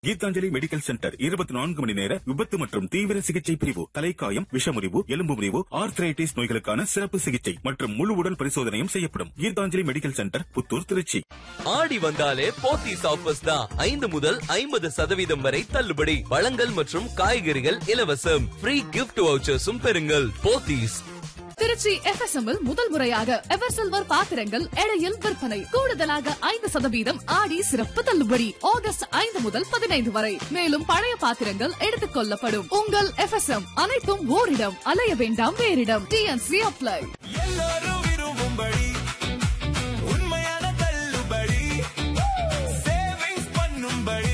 Gitanjali medical centre இருபத்தி நான்கு மணி நேர விபத்து மற்றும் தீவிர சிகிச்சை பிரிவு தலைக்காயம் விஷமுறிவு எலும்பு முறிவு ஆர்த்ரைட்டிஸ் நோய்களுக்கான சிறப்பு சிகிச்சை மற்றும் முழு உடல் பரிசோதனையும் செய்யப்படும் கீதாஞ்சலி மெடிக்கல் சென்டர் புத்தூர் திருச்சி ஆடி வந்தாலே போத்தீஸ் ஆஃபர்ஸ் தான் ஐந்து முதல் ஐம்பது சதவீதம் வரை தள்ளுபடி பழங்கள் மற்றும் காய்கறிகள் இலவசம் ஃப்ரீ கிஃப்ட் வவுச்சர்ஸும் பெறுங்கள் போத்தீஸ் திருச்சி எஃப்எஸ்எம் இல் முதல் முறையாக எவர் சில்வர் பாத்திரங்கள் எடையில் விற்பனை கூடுதலாக ஐந்து சதவீதம் ஆடி சிறப்பு தள்ளுபடி ஆகஸ்ட் ஐந்து முதல் பதினைந்து வரை மேலும் பழைய பாத்திரங்கள் எடுத்துக் கொள்ளப்படும் உங்கள் எஃப்எஸ்எம் அனைத்தும் ஓரிடம் அலைய வேண்டாம் வேறிடம் டிஎன்சி அப்ளை எல்லாரும் விரும்பும்படி உண்மையான தள்ளுபடி சேவிங்ஸ் பண்ணும்படி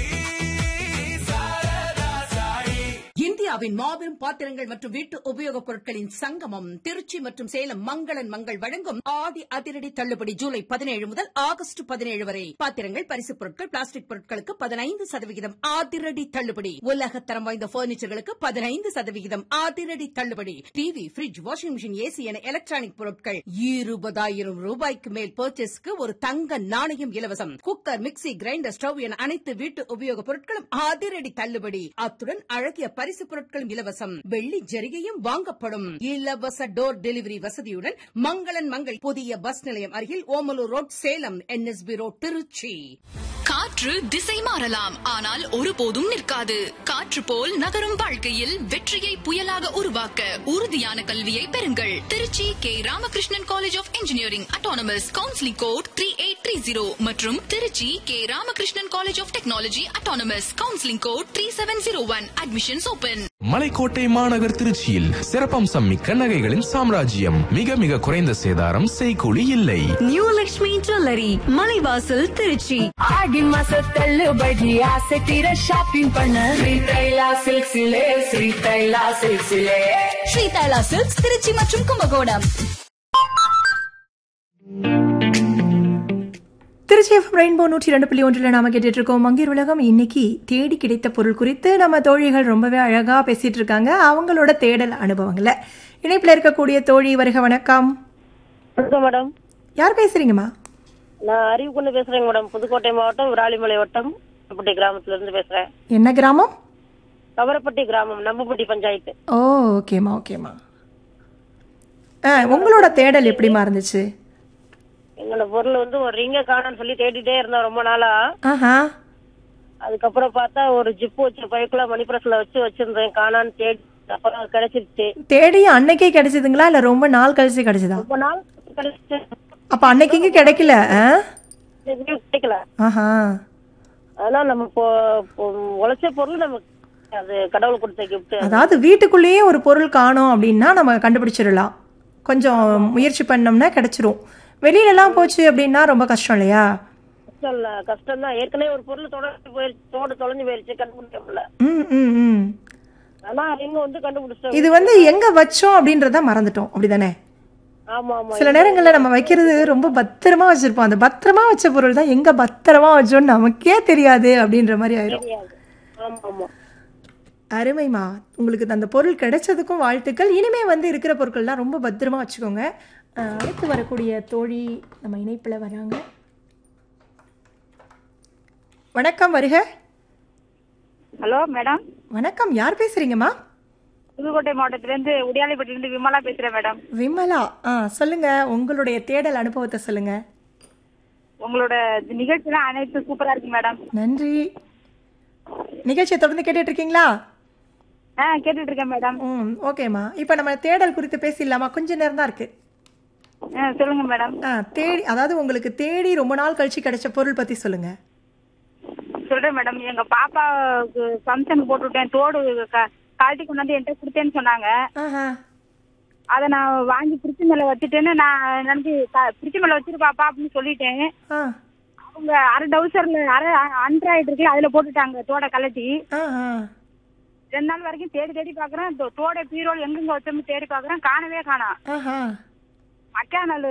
சாரதா சாயி இந்தியாவின் மாபெரும் பாத்திரங்கள் மற்றும் வீட்டு உபயோகப் பொருட்களின் சங்கமம் திருச்சி மற்றும் சேலம் மங்களன் மங்கள் வழங்கும் ஆடி அதிரடி தள்ளுபடி ஜூலை பதினேழு முதல் ஆகஸ்ட் பதினேழு வரை பாத்திரங்கள் பரிசுப் பொருட்கள் பிளாஸ்டிக் பொருட்களுக்கு பதினைந்து சதவிகிதம் அதிரடி தள்ளுபடி உலகத்தரம் வாய்ந்த பர்னிச்சர்களுக்கு பதினைந்து சதவிகிதம் அதிரடி தள்ளுபடி TV fridge washing machine AC என எலக்ட்ரானிக் பொருட்கள் இருபதாயிரம் ரூபாய்க்கு மேல் பர்ச்சேஸ்க்கு ஒரு தங்க நாணயம் இலவசம் குக்கர் மிக்ஸி கிரைண்டர் ஸ்டவ் என அனைத்து வீட்டு உபயோகப் பொருட்களும் அதிரடி தள்ளுபடி அத்துடன் அழகிய பரிசு பொருட்களும் இலவசம் வெள்ளி ஜரிகையும் வாங்கப்படும் இலவச டோர் டெலிவரி வசதியுடன் மங்களன் மங்கள் புதிய பஸ் நிலையம் அருகில் Omalur road Salem NSB road Trichy காற்று திசை மாறலாம் ஆனால் ஒருபோதும் நிற்காது காற்று போல் நகரும் வாழ்க்கையில் வெற்றியை புயலாக உருவாக்க உறுதியான கல்வியை பெறுங்கள் Trichy K Ramakrishnan college of engineering autonomous counselling code three eight three zero மற்றும் Trichy K Ramakrishnan college of technology autonomous counselling code three seven zero one admissions open Malaikottai மாநகர் திருச்சியில் சிறப்பம்சம் மிக்க நகைகளின் சாம்ராஜ்யம் மிக மிக குறைந்த சேதாரம் செய்கூலி இல்லை நியூ லக்ஷ்மி ஜுவல்லரி மலைவாசல் திருச்சி ஆடி மாச தள்ளுபடி ஆசை தீர ஷாப்பிங் பண்ண ஸ்ரீ தைலா சில்க்ஸிலே ஸ்ரீ தைலா சில்க்ஸிலே ஸ்ரீ தைலா சில்க்ஸ் திருச்சி மற்றும் கும்பகோணம் திருச்சி எஃப் ரெயின்போ நூற்றி ரெண்டு புள்ளி ஒன்றில் நாம கேட்டுட்டு இருக்கோம் மங்கீர் உலகம் இன்னைக்கு தேடி கிடைத்த பொருள் குறித்து நம்ம தோழிகள் ரொம்பவே அழகா பேசிட்டு இருக்காங்க அவங்களோட தேடல் அனுபவங்களை இணைப்பில் இருக்கக்கூடிய தோழி வருக வணக்கம் வணக்கம் மேடம் யார் பேசுறீங்கம்மா நான் அறிவுக்குண்டு பேசுறேங்க மேடம் புதுக்கோட்டை மாவட்டம் விராலிமலை வட்டம் கவரப்பட்டி கிராமத்துல இருந்து பேசுறேன் என்ன கிராமம் கவரப்பட்டி கிராமம் நம்பப்பட்டி பஞ்சாயத்து ஓ ஓகேம்மா ஓகேம்மா ஆ உங்களோட தேடல் எப்படிமா இருந்துச்சு எங்களோட பொருள் வந்து ஒரு ரிங்க காணும்னு சொல்லி தேடிட்டே இருந்தோம் ரொம்ப நாளா ஆஹா அதுக்கப்புறம் பார்த்தா ஒரு ஜிப்பு வச்ச பைக்குள்ள மணிப்பிரஸ்ல வச்சு வச்சிருந்தேன் காணான்னு தேடி அப்புறம் அது கிடைச்சிருச்சு தேடி அன்னைக்கே கிடைச்சதுங்களா இல்ல ரொம்ப நாள் கழிச்சு கிடைச்சதா ரொம்ப நாள் கிடைச்சிச்சு அப்ப அன்னைக்கு இங்க கிடைக்கல ஆ? எங்கேயும் கிடைக்கல ஆஹா ஆனா நம்ம பொ- பொ- உழைச்ச பொருள் நமக்கு அது கடவுள் கொடுத்த கிஃப்ட் அதாவது வீட்டுக்குள்ளேயே ஒரு பொருள் காணோம் அப்படின்னா நம்ம கண்டுபிடிச்சிடலாம் கொஞ்சம் முயற்சி பண்ணோம்னா கிடைச்சிரும் வெளியிலலாம் போச்சு அப்படின்னா ரொம்ப கஷ்டம் இல்லையா கஷ்டம் இல்ல கஷ்டம் தான் ஏற்கனவே ஒரு பொருள் தொடர்ந்து போயிருச்சு தோடு தொலைஞ்சு போயிருச்சு கண்டுபிடிக்க முடியல ம் ம் ம் ஆனா ரிங்க வந்து கண்டுபிடிச்சிட்டோம் இது வந்து எங்க வச்சோம் அப்படின்றத மறந்துட்டோம் அப்படிதானே ஆமா ஆமா சில நேரங்கள்ல நம்ம வைக்கிறது ரொம்ப பத்திரமா வச்சிருப்போம் அந்த பத்திரமா வச்ச பொருள் தான் எங்க பத்திரமா வச்சோம்னு நமக்கே தெரியாது அப்படின்ற மாதிரி ஆயிரும் தெரியாது ஆமா ஆமா அருமைமா உங்களுக்கு அந்த பொருள் கிடைச்சதுக்கும் வாழ்த்துக்கள் இனிமே வந்து இருக்கிற பொருட்கள்லாம் ரொம்ப பத்திரமா வச்சுக்கோங்க அஹ், அடுத்து வரக்கூடிய தோழி நம்ம இணைப்பில் வராங்க வணக்கம் வருக ஹலோ மேடம் வணக்கம் யார் பேசுறீங்கம்மா புதுக்கோட்டை மாவட்டத்துல இருந்து உடியாலைப்பட்டில இருந்து விமலா பேசுறேன் மேடம் விமலா ஆ சொல்லுங்க உங்களுடைய தேடல் அனுபவத்தை சொல்லுங்க உங்களோட நிகழ்ச்சிலாம் அனைத்து சூப்பரா இருக்கு மேடம் நன்றி நிகழ்ச்சியை தொடர்ந்து கேட்டுட்டு இருக்கீங்களா ஆ கேட்டுட்டு இருக்கேன் மேடம் ம் ஓகேம்மா இப்போ நம்ம தேடல் குறித்து பேசிடலாமா கொஞ்ச நேரம் தான் இருக்கு ஆ சொல்லுங்க மேடம் ஆ தேடி அதாவது உங்களுக்கு தேடி ரொம்ப நாள் கழிச்சு கிடைச்ச பொருள் பத்தி சொல்லுங்க சொல்றேன் மேடம் எங்க பாப்பாவுக்கு ஃபங்க்ஷன் போட்டு விட்டேன் தோடு க- கழட்டி கொண்டாந்து என்கிட்ட கொடுத்தேன்னு சொன்னாங்க ஆஹா அதை நான் வாங்கி பிரிச்சு மேல வச்சுட்டேன்னு நான் நினைச்சு பிரிச்சு மேல வச்சிருப்பாப்பா அப்படின்னு சொல்லிட்டேன் ஆ அவங்க அரை டவுசர்ல அரை அண்ட்ராய்டு இருக்குல்ல அதுல போட்டுட்டாங்க தோட கலட்டி ஆஹா ரெண்டு நாள் வரைக்கும் தேடி தேடி பாக்குறேன் தோட பீரோல் எங்கெங்க வச்சோம்னு தேடி பாக்குறேன் காணவே காணோம் ஆஹா மக்கா நாள்